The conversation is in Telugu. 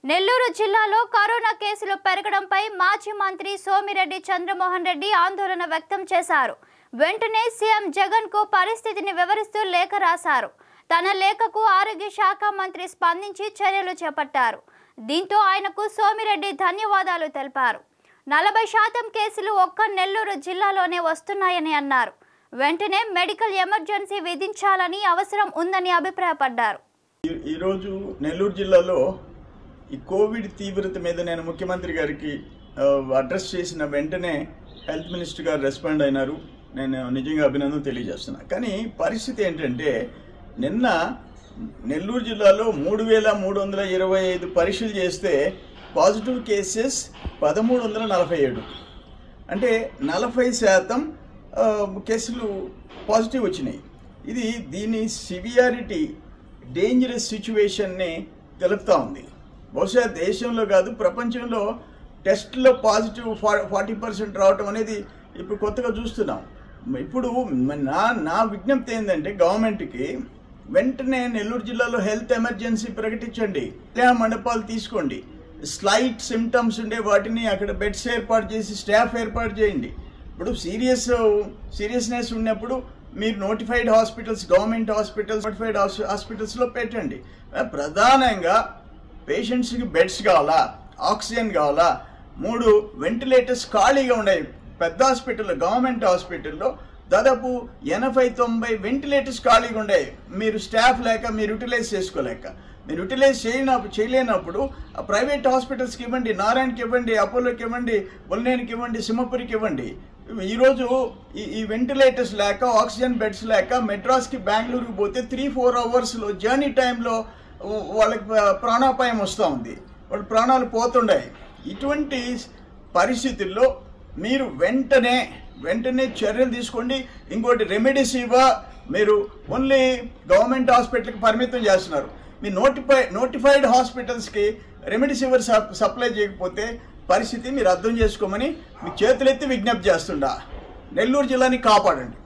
నెల్లూరు జిల్లాలో కరోనా కేసులు పెరగడంపై మాజీ మంత్రి సోమిరెడ్డి చంద్రమోహన్ రెడ్డి ఆందోళన వ్యక్తం చేశారు వెంటనే సీఎం జగన్ కు పరిస్థితిని వివరిస్తూ లేఖ రాశారు తన లేఖకు ఆరోగ్య శాఖ మంత్రి స్పందించి చర్యలు చేపట్టారు దీంతో ఆయనకు సోమిరెడ్డి ధన్యవాదాలు తెలిపారు నలభై శాతం కేసులు ఒక్క నెల్లూరు జిల్లాలోనే వస్తున్నాయని అన్నారు వెంటనే మెడికల్ ఎమర్జెన్సీ విధించాలని అవసరం ఉందని అభిప్రాయపడ్డారు ఈ- ఈరోజు నెల్లూరు జిల్లాలో ఈ కోవిడ్ తీవ్రత మీద నేను ముఖ్యమంత్రి గారికి ఆ, అడ్రస్ చేసిన వెంటనే హెల్త్ మినిస్టర్ గారు రెస్పాండ్ అయినారు నేను నిజంగా అభినందన తెలియజేస్తున్నా కానీ పరిస్థితి ఏంటంటే నిన్న నెల్లూరు జిల్లాలో మూడు వేల మూడు వందల ఇరవై ఐదు పరీక్షలు చేస్తే పాజిటివ్ కేసెస్ పదమూడు వందల నలభై ఏడు అంటే నలభై శాతం ఆ, కేసులు పాజిటివ్ వచ్చినాయి ఇది దీని సివియారిటీ డేంజరస్ సిచ్యువేషన్ని తెలుపుతా ఉంది బహుశా దేశంలో కాదు ప్రపంచంలో టెస్ట్లో పాజిటివ్ ఫార్టీ పర్సెంట్ రావటం అనేది ఇప్పుడు కొత్తగా చూస్తున్నాం ఇప్పుడు మ- నా నా విజ్ఞప్తి ఏంటంటే గవర్నమెంట్కి వెంటనే నెల్లూరు జిల్లాలో హెల్త్ ఎమర్జెన్సీ ప్రకటించండి కళ్యాణ మండపాలు తీసుకోండి స్లైట్ సిమ్టమ్స్ ఉండే వాటిని అక్కడ బెడ్స్ ఏర్పాటు చేసి స్టాఫ్ ఏర్పాటు చేయండి ఇప్పుడు సీరియస్ సీరియస్నెస్ ఉన్నప్పుడు మీరు notified hospitals government hospitals notified హాస్పిటల్స్లో పెట్టండి ప్రధానంగా పేషెంట్స్కి బెడ్స్ కావాలా ఆక్సిజన్ కావాలా మూడు వెంటిలేటర్స్ ఖాళీగా ఉన్నాయి పెద్ద హాస్పిటల్లో గవర్నమెంట్ హాస్పిటల్లో దాదాపు ఎనభై తొంభై వెంటిలేటర్స్ ఖాళీగా ఉన్నాయి మీరు స్టాఫ్ లేక మీరు యూటిలైజ్ చేసుకోలేక మీరు యూటిలైజ్ చేయనప్పుడు చేయలేనప్పుడు ఆ ప్రైవేట్ హాస్పిటల్స్కి ఇవ్వండి నారాయణకి ఇవ్వండి అపోలోకి ఇవ్వండి బొల్నేనికి ఇవ్వండి సింహపురికి ఇవ్వండి ఈరోజు ఈ ఈ వెంటిలేటర్స్ లేక ఆక్సిజన్ బెడ్స్ లేక మెడ్రాస్కి బెంగళూరుకి పోతే త్రీ ఫోర్ అవర్స్లో జర్నీ టైంలో వాళ్ళకి ప్రాణాపాయం వస్తూ ఉంది వాళ్ళ ప్రాణాలు పోతుండాయి ఇటువంటి పరిస్థితుల్లో మీరు వెంటనే వెంటనే చర్యలు తీసుకోండి ఇంకోటి రెమెడీస్ ఇవ్వ మీరు ఓన్లీ గవర్నమెంట్ హాస్పిటల్కి పరిమితం చేస్తున్నారు మీ నోటిఫై నోటిఫైడ్ హాస్పిటల్స్కి రెమెడీసివర్ సప్లై చేయకపోతే పరిస్థితి మీరు అర్థం చేసుకోమని మీ చేతులెత్తి విజ్ఞప్తి చేస్తుండా నెల్లూరు జిల్లాని కాపాడండి